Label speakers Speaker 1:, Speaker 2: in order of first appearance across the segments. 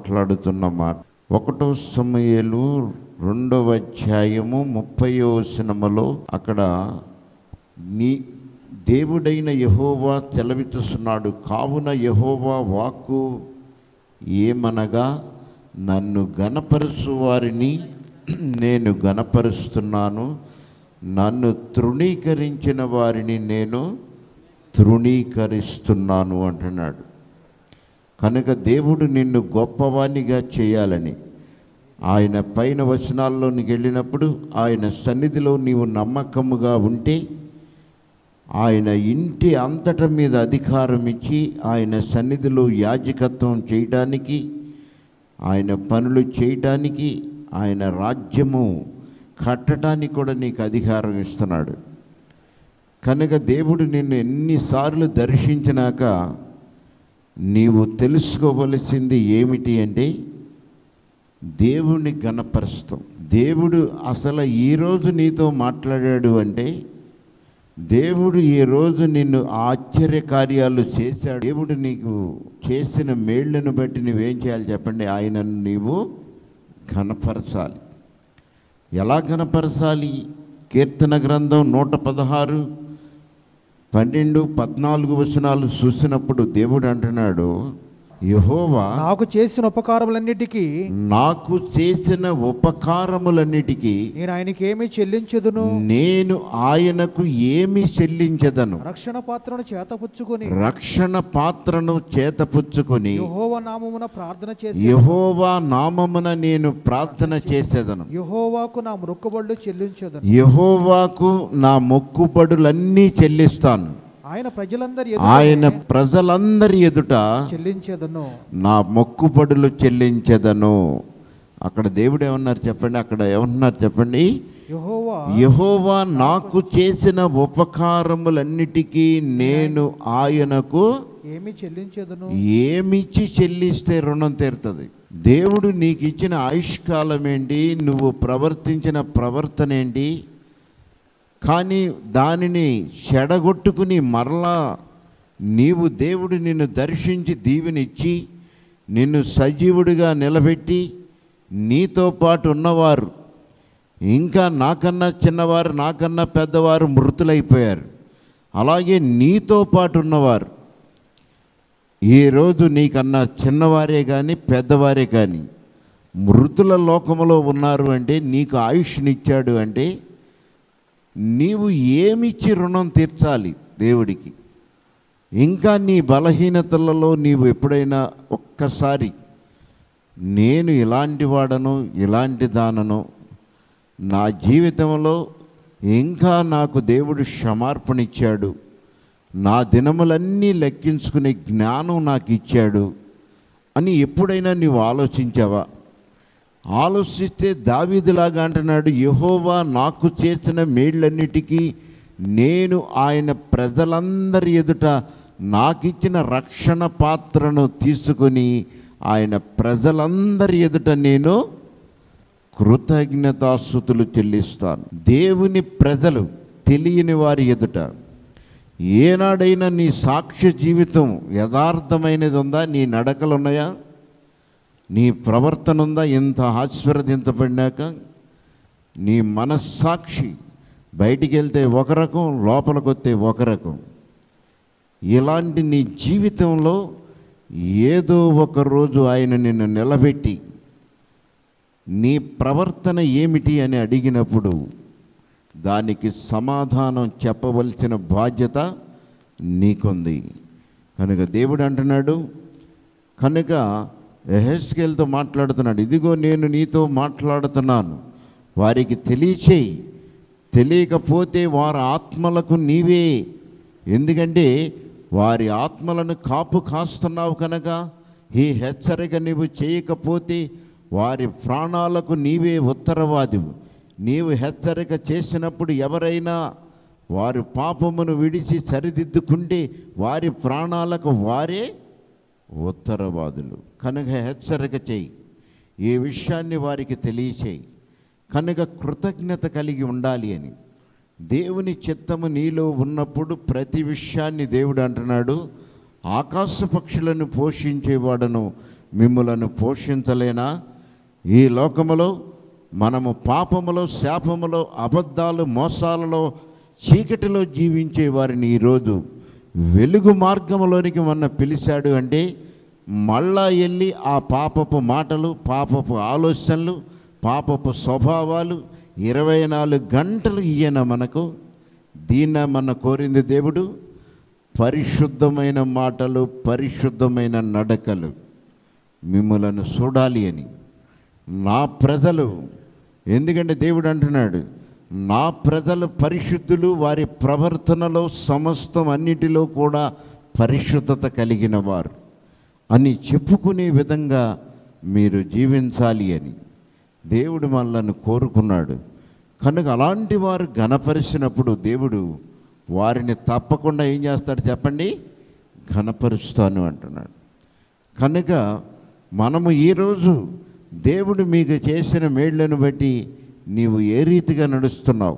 Speaker 1: మాట్లాడుతున్న మాట ఒకటో సమయలు రెండవ అధ్యాయము ముప్పయో సినిమలో అక్కడ నీ దేవుడైన యహోవా తెలవిస్తున్నాడు కావున యహోవా వాక్కు ఏమనగా నన్ను గనపరుచు వారిని నేను గనపరుస్తున్నాను నన్ను తృణీకరించిన వారిని నేను తృణీకరిస్తున్నాను అంటున్నాడు కనుక దేవుడు నిన్ను గొప్పవానిగా చేయాలని ఆయన పైన వచనాల్లోనికి వెళ్ళినప్పుడు ఆయన సన్నిధిలో నీవు నమ్మకముగా ఉంటే ఆయన ఇంటి అంతట మీద అధికారం ఇచ్చి ఆయన సన్నిధిలో యాజకత్వం చేయటానికి ఆయన పనులు చేయటానికి ఆయన రాజ్యము కట్టడానికి కూడా నీకు అధికారం ఇస్తున్నాడు కనుక దేవుడు నిన్ను ఎన్నిసార్లు దర్శించినాక నీవు తెలుసుకోవలసింది ఏమిటి అంటే దేవుని గణపరుస్తాం దేవుడు అసలు ఈరోజు నీతో మాట్లాడాడు అంటే దేవుడు ఈ రోజు నిన్ను ఆశ్చర్య కార్యాలు చేశాడు దేవుడు నీకు చేసిన మేళ్లను బట్టి నువ్వేం చేయాలి చెప్పండి ఆయనను నీవు ఘనపరచాలి ఎలా ఘనపరచాలి కీర్తన గ్రంథం నూట పదహారు పన్నెండు పద్నాలుగు వచనాలు చూసినప్పుడు దేవుడు అంటున్నాడు యహోవా
Speaker 2: నాకు చేసిన ఉపకారములన్నిటికీ
Speaker 1: నాకు చేసిన ఉపకారములన్నిటికీ
Speaker 2: నేను ఆయనకి ఏమి చెల్లించదును
Speaker 1: నేను ఆయనకు ఏమి చెల్లించదను
Speaker 2: రక్షణ పాత్రను చేతపుచ్చుకొని
Speaker 1: రక్షణ పాత్రను చేతపుచ్చుకొని
Speaker 2: యహోవ నామమున ప్రార్థన చేసి
Speaker 1: యహోవా నామమున నేను ప్రార్థన చేసేదను
Speaker 2: యహోవాకు నా మృక్కుబళ్ళు చెల్లించదను
Speaker 1: యహోవాకు నా మొక్కుబడులన్నీ చెల్లిస్తాను
Speaker 2: ఆయన ప్రజలందరి
Speaker 1: ఆయన
Speaker 2: ఎదుట
Speaker 1: ప్రజలందరి ఎదుట
Speaker 2: చెల్లించదను
Speaker 1: నా మొక్కుబడులు చెల్లించదను అక్కడ దేవుడు ఏమన్నారు చెప్పండి అక్కడ ఏమన్నారు చెప్పండి
Speaker 2: యహోవా
Speaker 1: యహోవా నాకు చేసిన ఉపకారములన్నిటికీ నేను ఆయనకు
Speaker 2: ఏమి చెల్లించదును
Speaker 1: ఏమిచ్చి చెల్లిస్తే రుణం తీరుతుంది దేవుడు నీకు ఇచ్చిన ఆయుష్కాలం ఏంటి నువ్వు ప్రవర్తించిన ప్రవర్తన ఏంటి కానీ దానిని చెడగొట్టుకుని మరలా నీవు దేవుడు నిన్ను దర్శించి దీవెనిచ్చి నిన్ను సజీవుడిగా నిలబెట్టి నీతో పాటు ఉన్నవారు ఇంకా నాకన్నా చిన్నవారు నాకన్నా పెద్దవారు మృతులైపోయారు అలాగే నీతో పాటు ఉన్నవారు ఈరోజు నీకన్నా చిన్నవారే కానీ పెద్దవారే కానీ మృతుల లోకములో ఉన్నారు అంటే నీకు ఆయుష్నిచ్చాడు అంటే నీవు ఏమిచ్చి రుణం తీర్చాలి దేవుడికి ఇంకా నీ బలహీనతలలో నీవు ఎప్పుడైనా ఒక్కసారి నేను ఇలాంటి వాడను ఇలాంటి దానను నా జీవితంలో ఇంకా నాకు దేవుడు క్షమార్పణ ఇచ్చాడు నా దినములన్నీ లెక్కించుకునే జ్ఞానం నాకు ఇచ్చాడు అని ఎప్పుడైనా నీవు ఆలోచించావా ఆలోచిస్తే దావీదులాగా అంటున్నాడు యహోవా నాకు చేసిన మేళ్ళన్నిటికీ నేను ఆయన ప్రజలందరి ఎదుట నాకిచ్చిన రక్షణ పాత్రను తీసుకొని ఆయన ప్రజలందరి ఎదుట నేను కృతజ్ఞతాస్థుతులు చెల్లిస్తాను దేవుని ప్రజలు తెలియని వారి ఎదుట ఏనాడైనా నీ సాక్ష్య జీవితం యథార్థమైనది ఉందా నీ నడకలు ఉన్నాయా నీ ప్రవర్తన ఉందా ఎంత ఆశీర్వదించబడినాక నీ మనస్సాక్షి బయటికి వెళ్తే ఒక రకం లోపలికి వస్తే ఒక రకం ఇలాంటి నీ జీవితంలో ఏదో ఒక రోజు ఆయన నిన్ను నిలబెట్టి నీ ప్రవర్తన ఏమిటి అని అడిగినప్పుడు దానికి సమాధానం చెప్పవలసిన బాధ్యత నీకుంది కనుక దేవుడు అంటున్నాడు కనుక ఎహెస్కేల్తో మాట్లాడుతున్నాడు ఇదిగో నేను నీతో మాట్లాడుతున్నాను వారికి తెలియచేయి తెలియకపోతే వారి ఆత్మలకు నీవే ఎందుకంటే వారి ఆత్మలను కాపు కాస్తున్నావు కనుక ఈ హెచ్చరిక నీవు చేయకపోతే వారి ప్రాణాలకు నీవే ఉత్తరవాదివు నీవు హెచ్చరిక చేసినప్పుడు ఎవరైనా వారి పాపమును విడిచి సరిదిద్దుకుంటే వారి ప్రాణాలకు వారే ఉత్తరవాదులు కనుక హెచ్చరిక చేయి ఈ విషయాన్ని వారికి తెలియచేయి కనుక కృతజ్ఞత కలిగి ఉండాలి అని దేవుని చిత్తము నీలో ఉన్నప్పుడు ప్రతి విషయాన్ని దేవుడు అంటున్నాడు ఆకాశ పక్షులను పోషించేవాడను మిమ్ములను పోషించలేనా ఈ లోకములో మనము పాపములో శాపములో అబద్ధాలు మోసాలలో చీకటిలో జీవించే వారిని ఈరోజు వెలుగు మార్గంలోనికి మొన్న పిలిచాడు అంటే మళ్ళా వెళ్ళి ఆ పాపపు మాటలు పాపపు ఆలోచనలు పాపపు స్వభావాలు ఇరవై నాలుగు గంటలు ఈయన మనకు దీన్న మన కోరింది దేవుడు పరిశుద్ధమైన మాటలు పరిశుద్ధమైన నడకలు మిమ్మలను చూడాలి అని నా ప్రజలు ఎందుకంటే దేవుడు అంటున్నాడు నా ప్రజలు పరిశుద్ధులు వారి ప్రవర్తనలో సమస్తం అన్నిటిలో కూడా పరిశుద్ధత కలిగిన వారు అని చెప్పుకునే విధంగా మీరు జీవించాలి అని దేవుడు మనల్ని కోరుకున్నాడు కనుక అలాంటి వారు ఘనపరిచినప్పుడు దేవుడు వారిని తప్పకుండా ఏం చేస్తాడు చెప్పండి ఘనపరుస్తాను అంటున్నాడు కనుక మనము ఈరోజు దేవుడు మీకు చేసిన మేళ్లను బట్టి నీవు ఏ రీతిగా నడుస్తున్నావు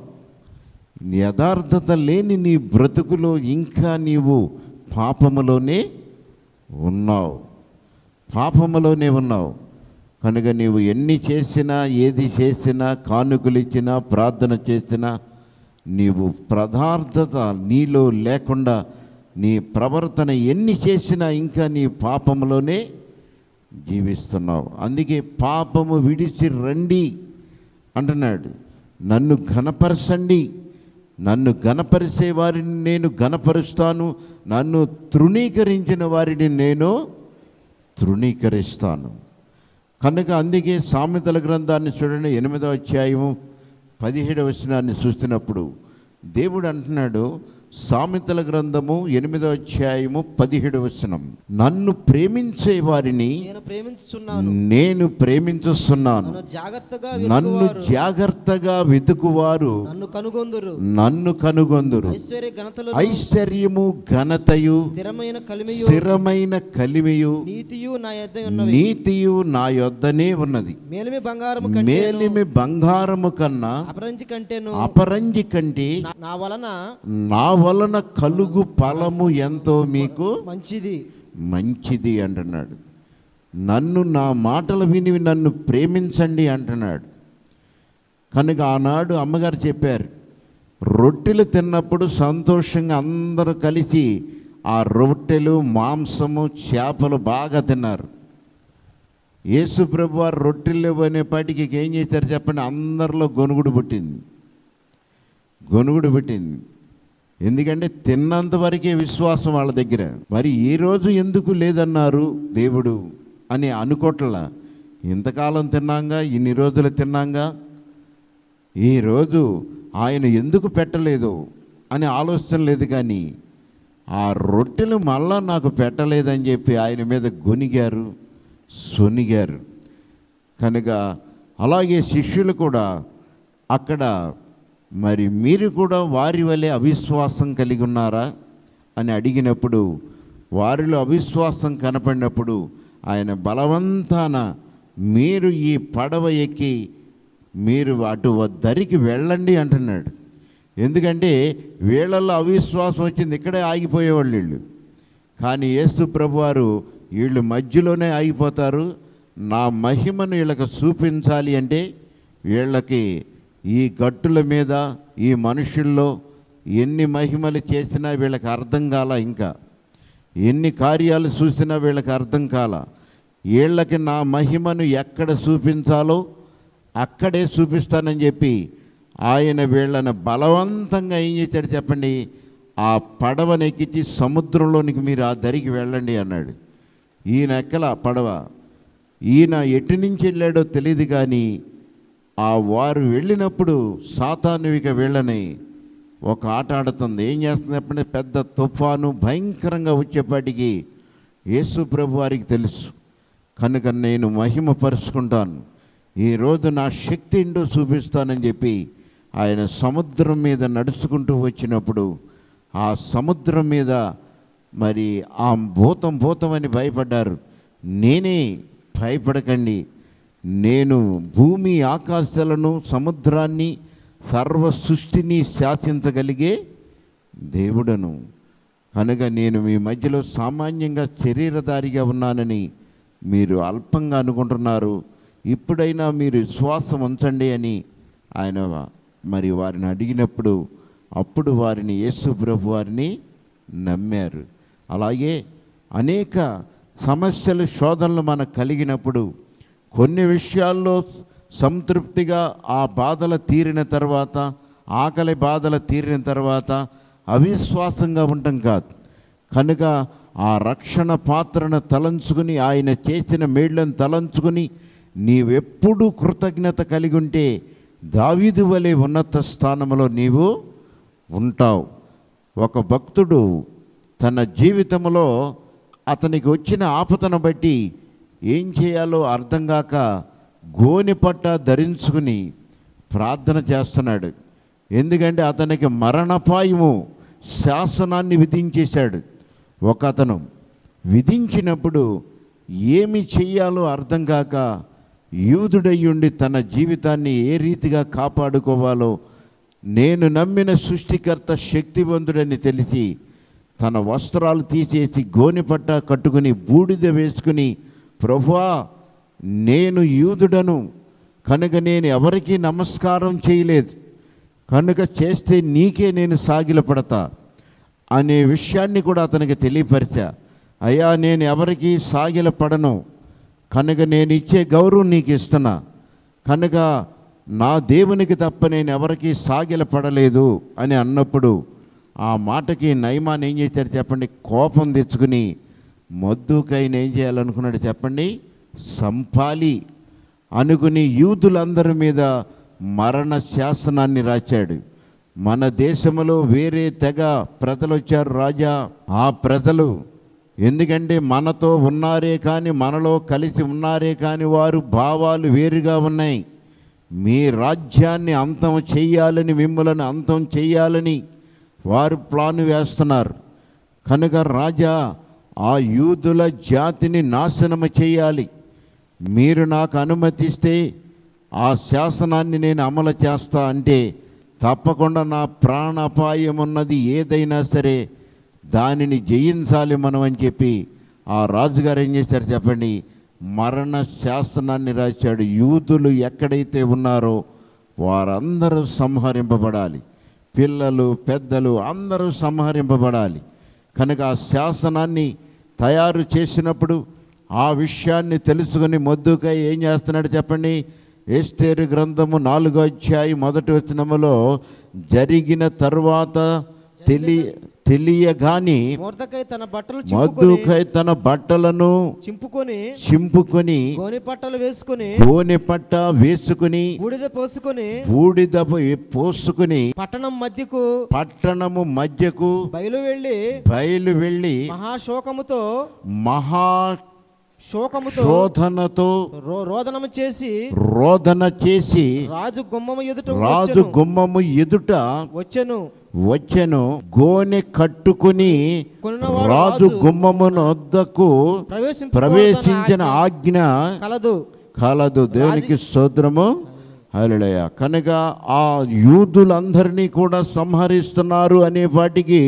Speaker 1: యథార్థత లేని నీ బ్రతుకులో ఇంకా నీవు పాపములోనే ఉన్నావు పాపములోనే ఉన్నావు కనుక నీవు ఎన్ని చేసినా ఏది చేసినా కానుకలు ఇచ్చినా ప్రార్థన చేసినా నీవు ప్రదార్థత నీలో లేకుండా నీ ప్రవర్తన ఎన్ని చేసినా ఇంకా నీ పాపములోనే జీవిస్తున్నావు అందుకే పాపము విడిచి రండి అంటున్నాడు నన్ను ఘనపరచండి నన్ను ఘనపరిచే వారిని నేను ఘనపరుస్తాను నన్ను తృణీకరించిన వారిని నేను తృణీకరిస్తాను కనుక అందుకే సామెతల గ్రంథాన్ని చూడండి ఎనిమిదో అధ్యాయము పదిహేడవ వచనాన్ని చూస్తున్నప్పుడు దేవుడు అంటున్నాడు సామెతల గ్రంథము ఎనిమిదో అధ్యాయము పదిహేడవ వచనం నన్ను ప్రేమించే వారిని
Speaker 3: నేను ప్రేమించుచున్నాను
Speaker 1: నేను ప్రేమించుస్తున్నాను
Speaker 3: నన్ను జాగ్రత్తగా
Speaker 1: నన్ను
Speaker 3: వెతుకువారు
Speaker 1: జాగ్రత్తగా వెతుకువారు
Speaker 3: నన్ను కనుగొందురు
Speaker 1: నన్ను కనుగొందురు
Speaker 3: ఐశ్వర్య ఘనతలు
Speaker 1: ఐశ్వర్యము ఘనతయు
Speaker 3: స్థిరమైన కలిమియు
Speaker 1: స్థిరమైన కలిమియు
Speaker 3: నీతియు నా యొద్ద ఉన్నవి
Speaker 1: నీతియు నా యొద్దనే ఉన్నది
Speaker 3: మేలిమి బంగారము కంటే
Speaker 1: మేలిమి బంగారము కన్నా
Speaker 3: అపరంజి కంటేను
Speaker 1: అపరంజి కంటే
Speaker 3: నా- నా వలన
Speaker 1: నా వలన కలుగు ఫలము ఎంతో మీకు
Speaker 3: మంచిది
Speaker 1: మంచిది అంటున్నాడు నన్ను నా మాటలు విని నన్ను ప్రేమించండి అంటున్నాడు కనుక ఆనాడు అమ్మగారు చెప్పారు రొట్టెలు తిన్నప్పుడు సంతోషంగా అందరూ కలిసి ఆ రొట్టెలు మాంసము చేపలు బాగా తిన్నారు యేసు ప్రభు వారు రొట్టెలు అనేపాటికి ఏం చేశారు చెప్పండి అందరిలో గొనుగుడు పుట్టింది గొనుగుడు పెట్టింది ఎందుకంటే తిన్నంత వరకే విశ్వాసం వాళ్ళ దగ్గర మరి ఈ రోజు ఎందుకు లేదన్నారు దేవుడు అని అనుకోట్లా ఇంతకాలం తిన్నాంగా ఇన్ని రోజులు తిన్నాంగా ఈరోజు ఆయన ఎందుకు పెట్టలేదు అని ఆలోచన లేదు కానీ ఆ రొట్టెలు మళ్ళా నాకు పెట్టలేదని చెప్పి ఆయన మీద గొనిగారు సొనిగారు కనుక అలాగే శిష్యులు కూడా అక్కడ మరి మీరు కూడా వారి వలె అవిశ్వాసం కలిగి ఉన్నారా అని అడిగినప్పుడు వారిలో అవిశ్వాసం కనపడినప్పుడు ఆయన బలవంతాన మీరు ఈ పడవ ఎక్కి మీరు అటు దరికి వెళ్ళండి అంటున్నాడు ఎందుకంటే వీళ్ళల్లో అవిశ్వాసం వచ్చింది ఇక్కడే ఆగిపోయేవాళ్ళు వీళ్ళు కానీ యేసు ప్రభువారు వీళ్ళు మధ్యలోనే ఆగిపోతారు నా మహిమను వీళ్ళకి చూపించాలి అంటే వీళ్ళకి ఈ గట్టుల మీద ఈ మనుషుల్లో ఎన్ని మహిమలు చేసినా వీళ్ళకి అర్థం కాల ఇంకా ఎన్ని కార్యాలు చూసినా వీళ్ళకి అర్థం కాల వీళ్ళకి నా మహిమను ఎక్కడ చూపించాలో అక్కడే చూపిస్తానని చెప్పి ఆయన వీళ్ళని బలవంతంగా ఏం చేశాడు చెప్పండి ఆ పడవనెక్కించి సముద్రంలోనికి మీరు ఆ దరికి వెళ్ళండి అన్నాడు ఈయన ఎక్కల పడవ ఈయన ఎటు నుంచి వెళ్ళాడో తెలియదు కానీ ఆ వారు వెళ్ళినప్పుడు సాతాను ఇక వీళ్ళని ఒక ఆట ఆడుతుంది ఏం చేస్తుంది చెప్పండి పెద్ద తుఫాను భయంకరంగా వచ్చేపాటికి యేసు ప్రభు వారికి తెలుసు కనుక నేను మహిమపరుచుకుంటాను ఈరోజు నా శక్తి ఏంటో చూపిస్తానని చెప్పి ఆయన సముద్రం మీద నడుచుకుంటూ వచ్చినప్పుడు ఆ సముద్రం మీద మరి ఆ భూతం భూతం అని భయపడ్డారు నేనే భయపడకండి నేను భూమి ఆకాశాలను సముద్రాన్ని సర్వ సృష్టిని శాసించగలిగే దేవుడను కనుక నేను మీ మధ్యలో సామాన్యంగా శరీరధారిగా ఉన్నానని మీరు అల్పంగా అనుకుంటున్నారు ఇప్పుడైనా మీరు విశ్వాసం ఉంచండి అని ఆయన మరి వారిని అడిగినప్పుడు అప్పుడు వారిని యేసు ప్రభు వారిని నమ్మారు అలాగే అనేక సమస్యలు శోధనలు మనకు కలిగినప్పుడు కొన్ని విషయాల్లో సంతృప్తిగా ఆ బాధలు తీరిన తర్వాత ఆకలి బాధలు తీరిన తర్వాత అవిశ్వాసంగా ఉండటం కాదు కనుక ఆ రక్షణ పాత్రను తలంచుకుని ఆయన చేసిన మేళ్లను తలంచుకుని నీవెప్పుడు కృతజ్ఞత కలిగి ఉంటే దావీదు వలె ఉన్నత స్థానంలో నీవు ఉంటావు ఒక భక్తుడు తన జీవితంలో అతనికి వచ్చిన ఆపదను బట్టి ఏం చేయాలో అర్థం కాక గోనెపట్ట ధరించుకుని ప్రార్థన చేస్తున్నాడు ఎందుకంటే అతనికి మరణపాయము శాసనాన్ని విధించేశాడు ఒక అతను విధించినప్పుడు ఏమి చెయ్యాలో అర్థం కాక యూదుడయ్యుండి తన జీవితాన్ని ఏ రీతిగా కాపాడుకోవాలో నేను నమ్మిన సృష్టికర్త శక్తివంతుడని తెలిసి తన వస్త్రాలు తీసేసి గోనెపట్ట కట్టుకుని బూడిద వేసుకుని ప్రభువా నేను యూదుడను కనుక నేను ఎవరికీ నమస్కారం చేయలేదు కనుక చేస్తే నీకే నేను సాగిలపడతా అనే విషయాన్ని కూడా అతనికి తెలియపరిచా అయ్యా నేను ఎవరికి సాగిలపడను కనుక నేను ఇచ్చే గౌరవం నీకు ఇస్తున్నా కనుక నా దేవునికి తప్ప నేను ఎవరికి సాగిలపడలేదు అని అన్నప్పుడు ఆ మాటకి నయమాన్ ఏం చేశారు చెప్పండి కోపం తెచ్చుకుని మొద్దుకైన ఏం చేయాలనుకున్నాడు చెప్పండి సంపాలి అనుకుని యూదులందరి మీద మరణ శాసనాన్ని రాశాడు మన దేశంలో వేరే తెగ ప్రజలు వచ్చారు రాజా ఆ ప్రజలు ఎందుకంటే మనతో ఉన్నారే కానీ మనలో కలిసి ఉన్నారే కానీ వారు భావాలు వేరుగా ఉన్నాయి మీ రాజ్యాన్ని అంతం చెయ్యాలని మిమ్మల్ని అంతం చెయ్యాలని వారు ప్లాన్ వేస్తున్నారు కనుక రాజా ఆ యూదుల జాతిని నాశనము చేయాలి మీరు నాకు అనుమతిస్తే ఆ శాసనాన్ని నేను అమలు చేస్తా అంటే తప్పకుండా నా ప్రాణాపాయం ఉన్నది ఏదైనా సరే దానిని జయించాలి మనం అని చెప్పి ఆ రాజుగారు ఏం చేశారు చెప్పండి మరణ శాసనాన్ని రాశాడు యూదులు ఎక్కడైతే ఉన్నారో వారందరూ సంహరింపబడాలి పిల్లలు పెద్దలు అందరూ సంహరింపబడాలి కనుక ఆ శాసనాన్ని తయారు చేసినప్పుడు ఆ విషయాన్ని తెలుసుకుని మొద్దుకై ఏం చేస్తున్నాడు చెప్పండి ఏస్తేరు గ్రంథము నాలుగో అధ్యాయం మొదటి వచనములో జరిగిన తరువాత తెలి తెలియగాని
Speaker 3: మొర్దకై తన బట్టలు చింపుకొని
Speaker 1: మద్దుకై తన బట్టలను
Speaker 3: చింపుకొని
Speaker 1: చింపుకొని
Speaker 3: గోని పట్టలు వేసుకొని
Speaker 1: గోనె పట్ట వేసుకుని
Speaker 3: బూడిద పోసుకొని
Speaker 1: బూడిద పోసుకుని
Speaker 3: పట్టణం మధ్యకు
Speaker 1: పట్టణము మధ్యకు
Speaker 3: బయలు వెళ్ళి
Speaker 1: బయలు వెళ్ళి
Speaker 3: మహాశోకముతో
Speaker 1: మహా
Speaker 3: శోకముతో
Speaker 1: శోధనతో
Speaker 3: రో- రోదనము చేసి
Speaker 1: రోదన చేసి
Speaker 3: రాజు గుమ్మము ఎదుట
Speaker 1: రాజు
Speaker 3: వచ్చెను.
Speaker 1: గుమ్మము ఎదుట
Speaker 3: వచ్చెను
Speaker 1: వచ్చెను గోనె కట్టుకుని
Speaker 3: కొనినవాడు
Speaker 1: రాజు
Speaker 3: రాజు
Speaker 1: గుమ్మమును వద్దకు
Speaker 3: ప్రవేశింపకూడదన్న
Speaker 1: ప్రవేశించిన
Speaker 3: ఆజ్ఞ
Speaker 1: ఆజ్ఞ
Speaker 3: కలదు
Speaker 1: కలదు దేవునికి స్తోత్రము హల్లెలూయా కనుక ఆ యూదులందరినీ కూడా సంహరిస్తున్నారు అనే వాటికి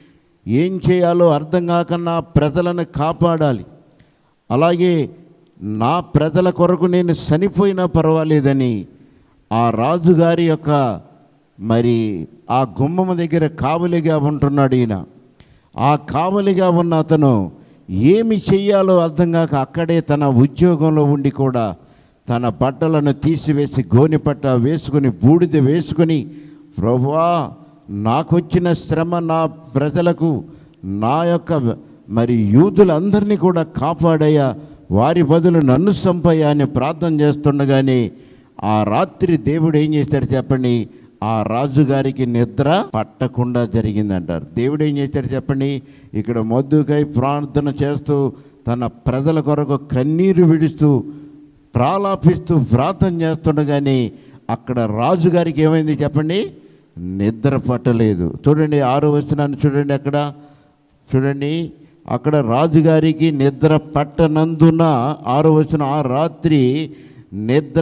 Speaker 1: ఏం చేయాలో అర్థం కాకన్నా ప్రజలను కాపాడాలి అలాగే నా ప్రజల కొరకు నేను చనిపోయినా పర్వాలేదని ఆ రాజుగారి యొక్క మరి ఆ గుమ్మం దగ్గర కావలిగా ఉంటున్నాడు ఈయన ఆ కావలిగా ఉన్న అతను ఏమి చెయ్యాలో అర్థం కాక అక్కడే తన ఉద్యోగంలో ఉండి కూడా తన బట్టలను తీసివేసి గోనెపట్ట వేసుకుని బూడిద వేసుకుని ప్రభువా నాకొచ్చిన శ్రమ నా ప్రజలకు నా యొక్క మరి యూదులందరినీ కూడా కాపాడయ్యా వారి బదులు నన్ను సంపయ్యా అని ప్రార్థన చేస్తుండగానే ఆ రాత్రి దేవుడు ఏం చేశారు చెప్పండి ఆ రాజుగారికి నిద్ర పట్టకుండా జరిగిందంటారు దేవుడు ఏం చేశారు చెప్పండి ఇక్కడ మొద్దుకై ప్రార్థన చేస్తూ తన ప్రజల కొరకు కన్నీరు విడుస్తూ ప్రాలాపిస్తూ ప్రార్థన చేస్తుండగానే అక్కడ రాజుగారికి ఏమైంది చెప్పండి నిద్ర పట్టలేదు చూడండి ఆరో వచనాన్ని చూడండి అక్కడ చూడండి అక్కడ రాజుగారికి నిద్ర పట్టనందున ఆరో వచనం ఆ రాత్రి నిద్ర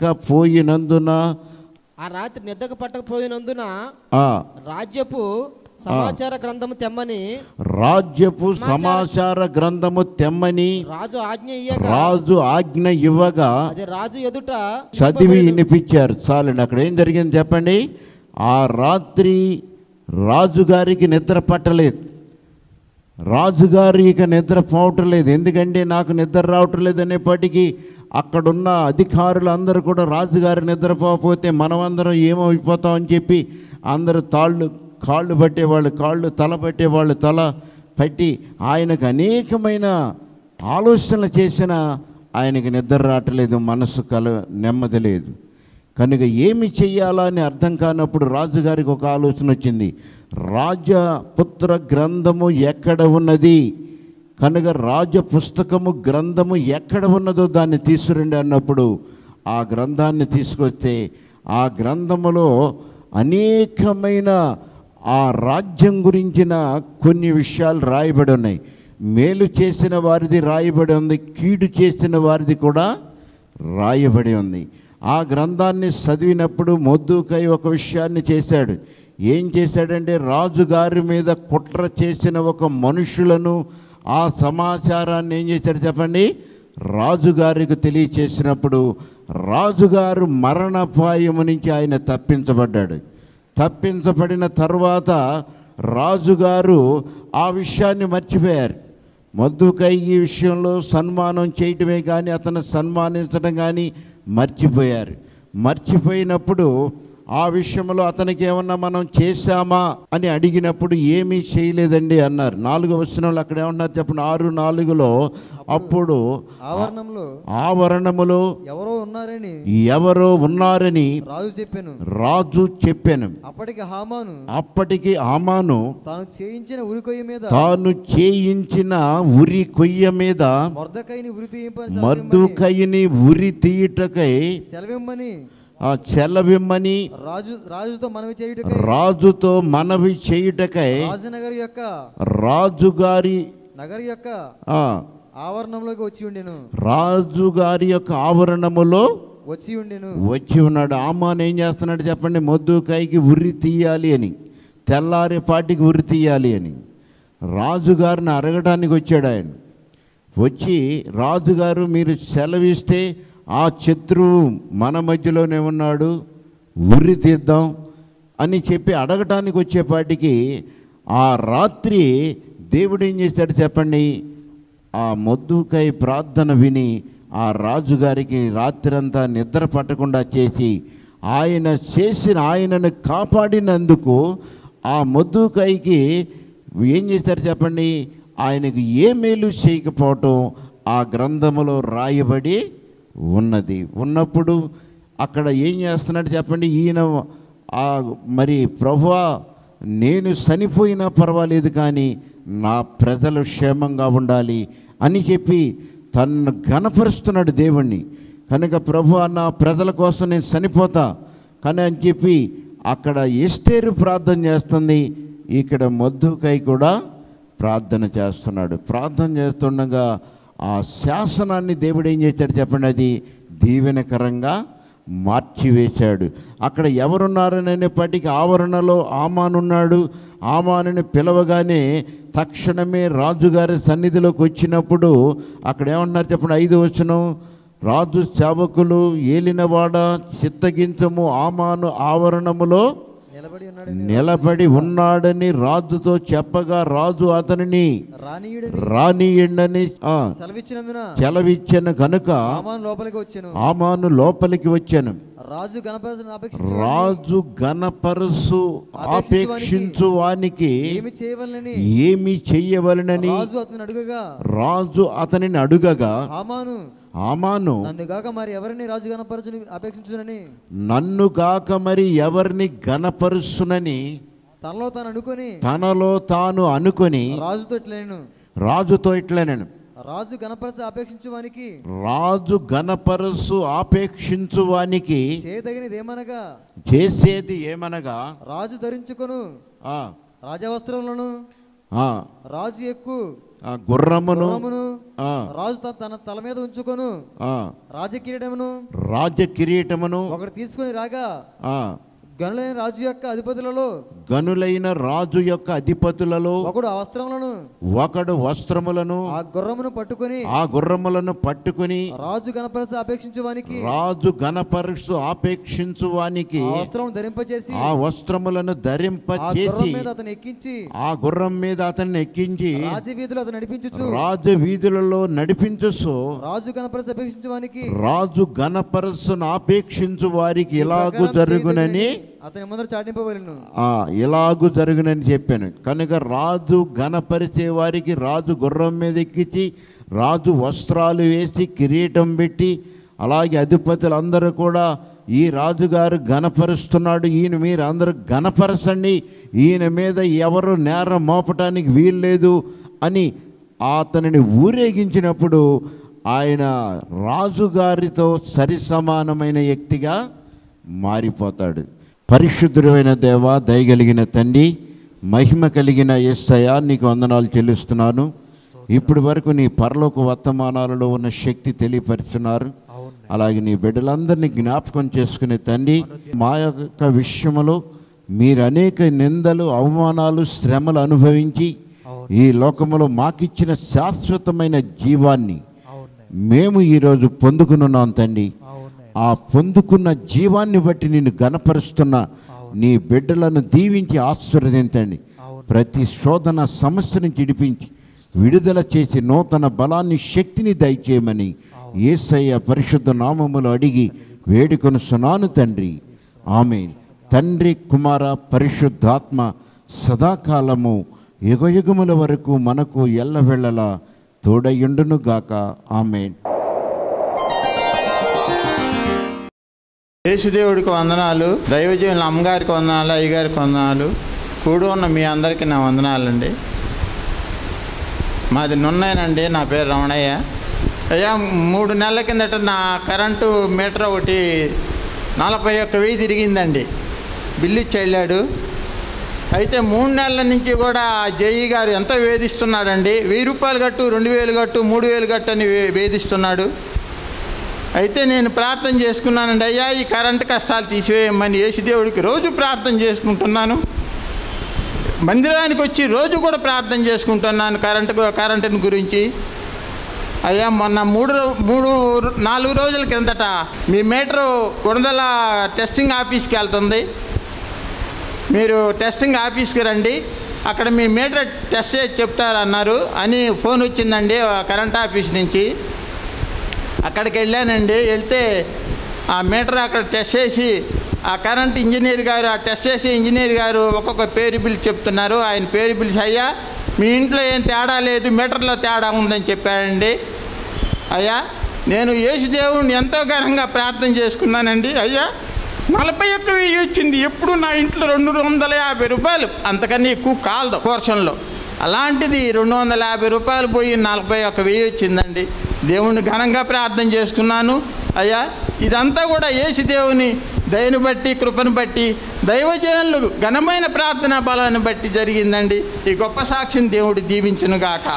Speaker 1: పట్టకపోయినందున
Speaker 3: ఆ రాత్రి నిద్రకు పట్టకపోయినందున
Speaker 1: ఆ
Speaker 3: రాజ్యపు సమాచార గ్రంథము తెమ్మని
Speaker 1: రాజ్యపు సమాచార గ్రంథము తెమ్మని
Speaker 3: రాజు ఆజ్ఞ ఇయ్యగా
Speaker 1: రాజు ఆజ్ఞ ఇవ్వగా
Speaker 3: అది రాజు ఎదుట
Speaker 1: చదివి వినిపించారు చాలండి అక్కడ ఏం జరిగింది చెప్పండి ఆ రాత్రి రాజుగారికి నిద్ర పట్టలేదు రాజుగారు ఇక నిద్ర పోవటం లేదు ఎందుకంటే నాకు నిద్ర రావటం లేదు అనేప్పటికీ అక్కడున్న అధికారులు అందరూ కూడా రాజుగారు నిద్రపోకపోతే మనమందరం ఏమైపోతామని చెప్పి అందరూ తాళ్ళు కాళ్ళు పట్టేవాళ్ళు కాళ్ళు తల పట్టేవాళ్ళు తల పట్టి ఆయనకు అనేకమైన ఆలోచనలు చేసిన ఆయనకి నిద్ర రావట్లేదు మనసు కల నెమ్మది లేదు కనుక ఏమి చెయ్యాలా అని అర్థం కానప్పుడు రాజుగారికి ఒక ఆలోచన వచ్చింది రాజపుత్ర గ్రంథము ఎక్కడ ఉన్నది కనుక రాజ పుస్తకము గ్రంథము ఎక్కడ ఉన్నదో దాన్ని తీసుకురండి అన్నప్పుడు ఆ గ్రంథాన్ని తీసుకొస్తే ఆ గ్రంథములో అనేకమైన ఆ రాజ్యం గురించిన కొన్ని విషయాలు రాయబడి ఉన్నాయి మేలు చేసిన వారిది రాయబడి ఉంది కీడు చేసిన వారిది కూడా రాయబడి ఉంది ఆ గ్రంథాన్ని చదివినప్పుడు మొద్దుకై ఒక విషయాన్ని చేశాడు ఏం చేశాడంటే రాజుగారి మీద కుట్ర చేసిన ఒక మనుషులను ఆ సమాచారాన్ని ఏం చేశాడు చెప్పండి రాజుగారికి తెలియచేసినప్పుడు రాజుగారు మరణపాయము నుంచి ఆయన తప్పించబడ్డాడు తప్పించబడిన తర్వాత రాజుగారు ఆ విషయాన్ని మర్చిపోయారు మద్దుకై ఈ విషయంలో సన్మానం చేయటమే కానీ అతను సన్మానించడం కానీ మర్చిపోయారు మర్చిపోయినప్పుడు ఆ విషయంలో అతనికి ఏమన్నా మనం చేశామా అని అడిగినప్పుడు ఏమీ చేయలేదండి అన్నారు నాలుగో వచనంలో అక్కడ ఏమన్నారు చెప్పండి ఆరు నాలుగులో అప్పుడు
Speaker 4: ఆవరణంలో
Speaker 1: ఆవరణములో
Speaker 4: ఎవరో ఉన్నారని
Speaker 1: ఎవరో ఉన్నారని
Speaker 4: రాజు చెప్పాను
Speaker 1: రాజు చెప్పాను
Speaker 4: అప్పటికి హామాను
Speaker 1: అప్పటికి ఆమాను
Speaker 4: తాను చేయించిన ఉరికొయ్య మీద
Speaker 1: తాను చేయించిన ఉరి కొయ్య మీద
Speaker 4: మొర్దకైని ఉరి తీయింపని
Speaker 1: మర్దుకయ్యని ఉరి తీయుటకై
Speaker 4: సెలవిమ్మని
Speaker 1: ఆ చెలవిమ్మని
Speaker 4: రాజు రాజుతో మనవి చేయుటకై
Speaker 1: రాజుతో మనవి చేయుటకై
Speaker 4: రాజనగర్ యొక్క
Speaker 1: రాజుగారి
Speaker 4: నగర్ యొక్క
Speaker 1: ఆ,
Speaker 4: ఆవరణంలోకి వచ్చి ఉండెను
Speaker 1: రాజుగారి యొక్క ఆవరణములో
Speaker 4: వచ్చి ఉండెను
Speaker 1: వచ్చి ఉన్నాడు ఆమాన్ ఏం చేస్తున్నాడు చెప్పండి మొద్దుకాయకి ఉరి తీయాలి అని తెల్లారేపాటికి ఉరి తీయాలి అని రాజుగారిని అరగడానికి వచ్చాడు ఆయన వచ్చి రాజుగారు మీరు సెలవిస్తే ఆ శత్రువు మన మధ్యలోనే ఉన్నాడు ఉరి తీద్దాం అని చెప్పి అడగటానికి వచ్చేపాటికి ఆ రాత్రి దేవుడు ఏం చేశాడు చెప్పండి ఆ మొద్దుకై ప్రార్థన విని ఆ రాజుగారికి రాత్రంతా నిద్ర పట్టకుండా చేసి ఆయన చేసిన ఆయనను కాపాడినందుకు ఆ మొద్దుకైకి ఏం చేశారు చెప్పండి ఆయనకు ఏ మేలు చేయకపోవటం ఆ గ్రంథములో రాయబడి ఉన్నది ఉన్నప్పుడు అక్కడ ఏం చేస్తున్నాడు చెప్పండి ఈయన ఆ మరి ప్రభువా నేను చనిపోయినా పర్వాలేదు కానీ నా ప్రజలు క్షేమంగా ఉండాలి అని చెప్పి తన్ను ఘనపరుస్తున్నాడు దేవుణ్ణి కనుక ప్రభు నా ప్రజల కోసం నేను చనిపోతా కానీ అని చెప్పి అక్కడ ఎస్తేరు ప్రార్థన చేస్తుంది ఇక్కడ మొద్దుకై కూడా ప్రార్థన చేస్తున్నాడు ప్రార్థన చేస్తుండగా ఆ శాసనాన్ని దేవుడు ఏం చేశాడు చెప్పండి అది దీవెనకరంగా మార్చివేశాడు అక్కడ ఎవరున్నారని అనేప్పటికీ ఆవరణలో ఆమానున్నాడు ఆమానుని పిలవగానే తక్షణమే రాజుగారి సన్నిధిలోకి వచ్చినప్పుడు అక్కడ ఏమన్నారు చెప్పండి ఐదు వచనం రాజు సేవకులు ఏలినవాడ చిత్తగించము ఆమాను ఆవరణములో
Speaker 4: నిలబడి ఉన్నాడు
Speaker 1: నిలబడి ఉన్నాడని రాజుతో చెప్పగా రాజు అతనిని
Speaker 4: రానీయుడని
Speaker 1: రానియండని ఆ,
Speaker 4: సెలవిచ్చినందున
Speaker 1: చెలవిచ్చెను కనుక
Speaker 4: హామాను లోపలికి వచ్చాను
Speaker 1: ఆమాను లోపలికి వచ్చాను
Speaker 4: రాజు గణపతిని అపేక్షించి
Speaker 1: రాజు గణపరుసు ఆపేక్షించు వానికి
Speaker 4: ఏమి చేయవలనని
Speaker 1: ఏమి చెయ్యవలనని
Speaker 4: రాజు అతను అడుగగా
Speaker 1: రాజు అతనిని అడుగగా
Speaker 4: హామాను
Speaker 1: ఆమాను
Speaker 4: నన్ను గాక మరి ఎవరిని రాజు గణపరచుని అపేక్షించునని
Speaker 1: నన్ను గాక మరి ఎవరిని గణపరుసునని
Speaker 4: తనలో తాను అనుకొని
Speaker 1: తనలో తాను అనుకొని
Speaker 4: రాజుతో ఇట్లేను
Speaker 1: రాజుతో ఇట్లా నేను
Speaker 4: రాజు గణపరచ అపేక్షించు వానికి
Speaker 1: రాజు గణపరుసు ఆపేక్షించు వానికి
Speaker 4: చేయదగినది ఏమనగా
Speaker 1: చేసేది ఏమనగా
Speaker 4: రాజు ధరించుకొను
Speaker 1: ఆ,
Speaker 4: రాజవస్త్రములను
Speaker 1: ఆ,
Speaker 4: రాజు ఎక్కు
Speaker 1: ఆ, గుర్రమును
Speaker 4: గుర్రమును
Speaker 1: ఆ,
Speaker 4: రాజు త- తన తల మీద ఉంచుకొను
Speaker 1: ఆ,
Speaker 4: రాజ కిరీటమును
Speaker 1: రాజ కిరీటమును
Speaker 4: ఒకటి తీసుకొని రాగా
Speaker 1: ఆ,
Speaker 4: గనులైన రాజు యొక్క అధిపతులలో
Speaker 1: గనులైన రాజు యొక్క అధిపతులలో
Speaker 4: ఒకడు ఆ వస్త్రములను
Speaker 1: ఒకడు వస్త్రములను
Speaker 4: ఆ గుర్రమును పట్టుకొని
Speaker 1: ఆ గుర్రములను పట్టుకుని
Speaker 4: రాజు గణపరచ అపేక్షించు వానికి
Speaker 1: రాజు గణపరుషు ఆపేక్షించు వానికి
Speaker 4: ఆ వస్త్రం ధరింపజేసి
Speaker 1: ఆ వస్త్రములను ధరింప
Speaker 4: ఆ గుర్రం
Speaker 1: చేసి
Speaker 4: మీద అతను ఎక్కించి
Speaker 1: ఆ గుర్రం మీద అతన్ని ఎక్కించి
Speaker 4: రాజవీధిలో అతను నడిపించుచు
Speaker 1: రాజు వీధులలో నడిపించు
Speaker 4: రాజు గణపరచ అపేక్షించు వానికి
Speaker 1: రాజు గణపరసును ఆపేక్షించు వారికి ఇలాగు జరుగునని
Speaker 4: అతని ముందర చాటింపవలను
Speaker 1: ఆ, ఇలాగు జరుగునని చెప్పాను కనుక రాజు గణపరిచే వారికి రాజు గుర్రం మీద ఎక్కించి రాజు వస్త్రాలు వేసి కిరీటం పెట్టి అలాగే అధిపతులందరూ కూడా ఈ రాజుగారు గణపరుస్తున్నాడు ఈయన మీరు అందరూ గణపరచండి ఈయన మీద ఎవరు నేరం మోపటానికి వీల్లేదు అని అతనిని ఊరేగించినప్పుడు ఆయన రాజుగారితో సరి సమానమైన వ్యక్తిగా మారిపోతాడు పరిశుద్ధుడైన దేవ దయగలిగిన తండ్రి మహిమ కలిగిన ఎస్సయ నీకు వందనాలు చెల్లిస్తున్నాను ఇప్పటి వరకు నీ పరలోక వర్తమానాలలో ఉన్న శక్తి తెలియపరుచున్నారు అలాగే నీ బిడ్డలందరినీ జ్ఞాపకం చేసుకునే తండ్రి మా యొక్క విషయంలో మీరు అనేక నిందలు అవమానాలు శ్రమలు అనుభవించి ఈ లోకములో మాకిచ్చిన శాశ్వతమైన జీవాన్ని మేము ఈరోజు పొందుకున్నాం తండ్రి ఆ పొందుకున్న జీవాన్ని బట్టి నిన్ను గనపరుస్తున్న నీ బిడ్డలను దీవించి ఆశీర్వదించండి ప్రతి శోధన సమస్య నుంచి ఇడిపించి విడుదల చేసి నూతన బలాన్ని శక్తిని దయచేయమని ఏసయ్య పరిశుద్ధ నామములు అడిగి వేడుకొనుస్తున్నాను తండ్రి ఆమె తండ్రి కుమార పరిశుద్ధాత్మ సదాకాలము యుగయుగముల వరకు మనకు ఎల్లవెళ్ళలా తోడయుండునుగాక ఆమెన్
Speaker 5: యేసుదేవుడికి వందనాలు దైవజీవుల అమ్మగారికి వందనాలు అయ్యగారికి వందనాలు కూడి ఉన్న మీ అందరికీ నా వందనాలండి మాది నున్నయనండి నా పేరు రమణయ్య అయ్యా మూడు నెలల కిందట నా కరెంటు మీటర్ ఒకటి నలభై ఒక్క వెయ్యి తిరిగిందండి బిల్లు ఇచ్చి వెళ్ళాడు అయితే మూడు నెలల నుంచి కూడా జేఈ గారు ఎంత వేధిస్తున్నాడండి వెయ్యి రూపాయలు కట్టు రెండు వేలు కట్టు మూడు వేలు కట్టు అని వే- వేధిస్తున్నాడు అయితే నేను ప్రార్థన చేసుకున్నానండి అయ్యా ఈ కరెంటు కష్టాలు తీసివేయమని యేసుదేవుడికి రోజు ప్రార్థన చేసుకుంటున్నాను మందిరానికి వచ్చి రోజు కూడా ప్రార్థన చేసుకుంటున్నాను కరెంటు కరెంటుని గురించి అయ్యా మొన్న మూడు రో- మూడు రో- నాలుగు రోజుల కిందట మీ మీటరు గుణదల టెస్టింగ్ ఆఫీస్కి వెళ్తుంది మీరు టెస్టింగ్ ఆఫీస్కి రండి అక్కడ మీ మీటర్ టెస్ట్ చేసి చెప్తారు అన్నారు అని ఫోన్ వచ్చిందండి ఆ కరెంట్ ఆఫీస్ నుంచి అక్కడికి వెళ్ళానండి వెళ్తే ఆ మీటర్ అక్కడ టెస్ట్ చేసి ఆ కరెంట్ ఇంజనీర్ గారు ఆ టెస్ట్ చేసే ఇంజనీర్ గారు ఒక్కొక్క పేరు బిల్ చెప్తున్నారు ఆయన పేరు బిల్స్ అయ్యా మీ ఇంట్లో ఏం తేడా లేదు మీటర్లో తేడా ఉందని చెప్పాడండి అయ్యా నేను యేసుదేవుని ఎంతో ఘనంగా ప్రార్థన చేసుకున్నానండి అయ్యా నలభై ఒక్క వెయ్యి వచ్చింది ఎప్పుడు నా ఇంట్లో రెండు వందల యాభై రూపాయలు అంతకన్నా ఎక్కువ కాలదు పోర్షన్లో అలాంటిది రెండు వందల యాభై రూపాయలు పోయి నలభై ఒక్క వెయ్యి వచ్చిందండి దేవుణ్ణి ఘనంగా ప్రార్థన చేసుకున్నాను అయ్యా ఇదంతా కూడా యేసు దేవుని దయను బట్టి కృపను బట్టి దైవజనులు ఘనమైన ప్రార్థనా బలాన్ని బట్టి జరిగిందండి ఈ గొప్ప సాక్షిని దేవుడు దీవించునుగాక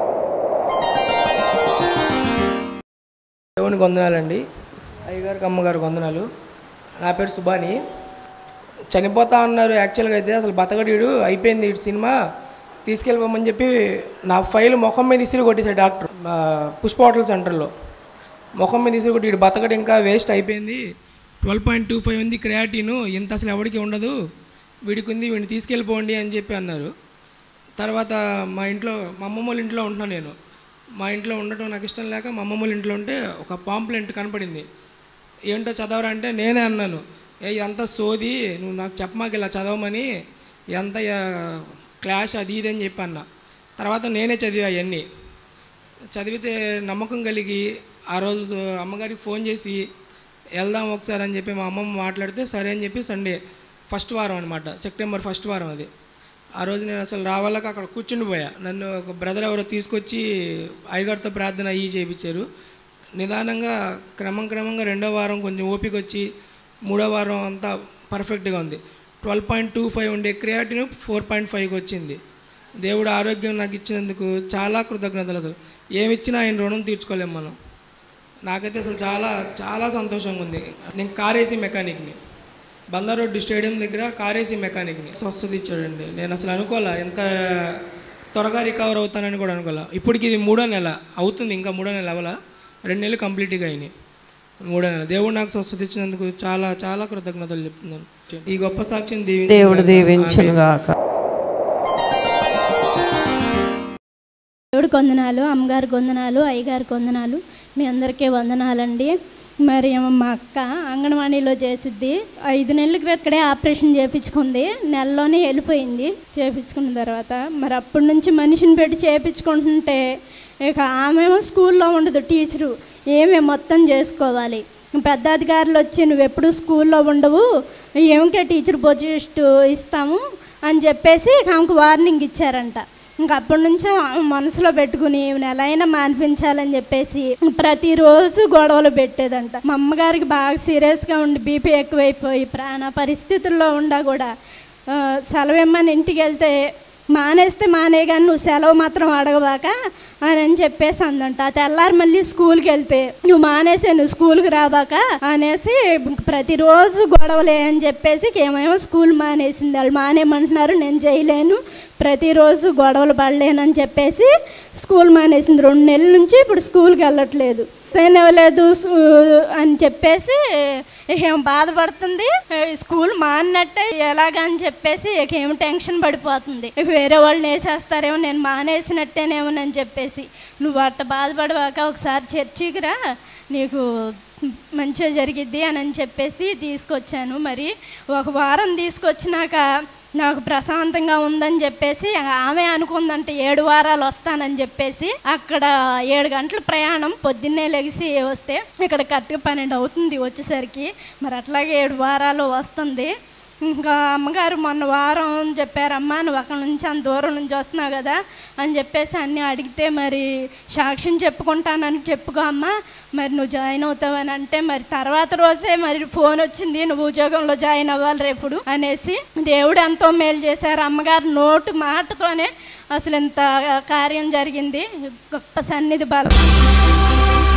Speaker 6: దేవునికి వందనాలండి అయ్యగారికి అమ్మగారికి వందనాలు నా పేరు సుబాని చనిపోతా అన్నారు యాక్చువల్గా అయితే అసలు బతకడీడు అయిపోయింది ఇటు సినిమా తీసుకెళ్ళిపోమని చెప్పి నా ఫైల్ ముఖం మీద ఇసిరి కొట్టేశాడు డాక్టర్ ఆ, పుష్ప హోటల్ సెంటర్లో ముఖం మీద ఇసిరి కొట్టి ఇటు బతకడు ఇంకా వేస్ట్ అయిపోయింది ట్వెల్వ్ పాయింట్ టూ ఫైవ్ ఉంది క్రియాటిను ఇంత అసలు ఎవరికి ఉండదు వీడికి ఉంది వీడిని తీసుకెళ్ళిపోండి అని చెప్పి అన్నారు తర్వాత మా ఇంట్లో మా అమ్మమ్మ వాళ్ళ ఇంట్లో ఉంటున్నాను నేను మా ఇంట్లో ఉండటం నాకు ఇష్టం లేక మా అమ్మమ్మ వాళ్ళ ఇంట్లో ఉంటే ఒక పాంప్లెంట్ కనపడింది ఏంటో చదవరా అంటే నేనే అన్నాను ఏ ఎంత సోది నువ్వు నాకు చెప్పమాక ఇలా చదవమని ఎంత ఆ, క్లాష్ అది ఇది అని చెప్పి అన్న తర్వాత నేనే చదివా అవన్నీ చదివితే నమ్మకం కలిగి ఆ రోజు అమ్మగారికి ఫోన్ చేసి వెళ్దాం ఒకసారి అని చెప్పి మా అమ్మమ్మ మాట్లాడితే సరే అని చెప్పి సండే ఫస్ట్ వారం అనమాట సెప్టెంబర్ ఫస్ట్ వారం అది ఆ రోజు నేను అసలు రావాలక అక్కడ కూర్చుండిపోయా నన్ను ఒక బ్రదర్ ఎవరో తీసుకొచ్చి అయ్యగారితో ప్రార్థన అయ్యి చేయించారు నిదానంగా క్రమం క్రమంగా రెండో వారం కొంచెం ఓపిక వచ్చి మూడో వారం అంతా పర్ఫెక్ట్గా ఉంది ట్వెల్వ్ పాయింట్ టూ ఫైవ్ ఉండే క్రియాటిన్ ఫోర్ పాయింట్ ఫైవ్కి వచ్చింది దేవుడు ఆరోగ్యం నాకు ఇచ్చినందుకు చాలా కృతజ్ఞతలు అసలు ఏమిచ్చినా ఆయన రుణం తీర్చుకోలేము మనం నాకైతే అసలు చాలా చాలా సంతోషంగా ఉంది నేను కార్ ఏసీ మెకానిక్ని బందారోడ్డు స్టేడియం దగ్గర కారేసి మెకానిక్ని స్వస్థత ఇచ్చాడండి నేను అసలు అనుకోలే ఎంత త్వరగా రికవర్ అవుతానని కూడా అనుకోలే ఇప్పటికి ఇది మూడో నెల అవుతుంది ఇంకా మూడో నెల అవల రెండు నెలలు కంప్లీట్గా అయినాయి మూడో నెల దేవుడు నాకు స్వస్థత ఇచ్చినందుకు చాలా చాలా కృతజ్ఞతలు చెప్తున్నాను ఈ గొప్ప సాక్ష్యం దీవించును
Speaker 7: దేవుడు
Speaker 6: గాక.
Speaker 7: దీవించును
Speaker 6: ఆమేన్.
Speaker 7: గాక
Speaker 8: దేవుడికి వందనాలు అమ్మగారికి వందనాలు అయ్యగారికి వందనాలు మీ అందరికీ వందనాలండి మరి ఏమో మా అక్క అంగన్వాడీలో చేసిద్ది ఐదు నెలల క్రితం ఇక్కడే ఆపరేషన్ చేయించుకుంది నెలలోనే వెళ్ళిపోయింది చేయించుకున్న తర్వాత మరి అప్పటి నుంచి మనిషిని పెట్టి చేయించుకుంటుంటే ఇక ఆమెమో స్కూల్లో ఉండదు టీచరు ఏమే మొత్తం చేసుకోవాలి పెద్ద అధికారులు వచ్చి నువ్వు ఎప్పుడు స్కూల్లో ఉండవు ఏమికే టీచర్ పోస్ట్ ఇస్తాము అని చెప్పేసి ఇక ఆమెకు వార్నింగ్ ఇచ్చారంట ఇంక అప్పటి నుంచి ఆమె మనసులో పెట్టుకుని ఈమెను ఎలా అయినా మాన్పించాలని చెప్పేసి ప్రతిరోజు గొడవలు పెట్టేదంట మా అమ్మగారికి బాగా సీరియస్గా ఉండి బీపీ ఎక్కువైపోయి ప్రాణ పరిస్థితుల్లో ఉండా కూడా ఆ, సెలవు ఇమ్మని ఇంటికి వెళ్తే మానేస్తే మానే కానీ నువ్వు సెలవు మాత్రం అడగబాక అని అని చెప్పేసి అందంట ఆ తెల్లారి మళ్ళీ స్కూల్కి వెళ్తే నువ్వు మానేసే నువ్వు స్కూల్కి రాబాక అనేసి ప్రతిరోజు గొడవలే అని చెప్పేసి ఏమేమో స్కూల్ మానేసింది వాళ్ళు మానేయమంటున్నారు నేను చేయలేను ప్రతిరోజు గొడవలు పడలేనని చెప్పేసి స్కూల్ మానేసింది రెండు నెలల నుంచి ఇప్పుడు స్కూల్కి వెళ్ళట్లేదు చేయనివ్వలేదు అని చెప్పేసి ఇక ఏం బాధపడుతుంది ఏ, స్కూల్ మానినట్టే ఎలాగని చెప్పేసి ఇక ఏం టెన్షన్ పడిపోతుంది ఇక వేరే వాళ్ళని వేసేస్తారేమో నేను మానేసినట్టేనేమోనని చెప్పేసి నువ్వు అట్ట బాధపడవాక ఒకసారి చర్చికి రా నీకు మంచిగా జరిగిద్ది అని అని చెప్పేసి తీసుకొచ్చాను మరి ఒక వారం తీసుకొచ్చినాక నాకు ప్రశాంతంగా ఉందని చెప్పేసి ఆమె అనుకుందంటే ఏడు వారాలు వస్తానని చెప్పేసి అక్కడ ఏడు గంటల ప్రయాణం పొద్దున్నే లెగిసి వస్తే ఇక్కడ కరెక్ట్గా పన్నెండు అవుతుంది వచ్చేసరికి మరి అట్లాగే ఏడు వారాలు వస్తుంది ఇంకా అమ్మగారు మొన్న వారం చెప్పారమ్మా నువ్వు అక్కడ నుంచి అంత దూరం నుంచి వస్తున్నావు కదా అని చెప్పేసి అన్నీ అడిగితే మరి సాక్ష్యం చెప్పుకుంటానని చెప్పుకో అమ్మా మరి నువ్వు జాయిన్ అవుతావని అంటే మరి తర్వాత రోజే మరి ఫోన్ వచ్చింది నువ్వు ఉద్యోగంలో జాయిన్ అవ్వాలి రేపుడు అనేసి దేవుడు ఎంతో మేలు చేశారు అమ్మగారు నోటు మాటతోనే అసలు ఇంత కార్యం జరిగింది గొప్ప సన్నిధి బలం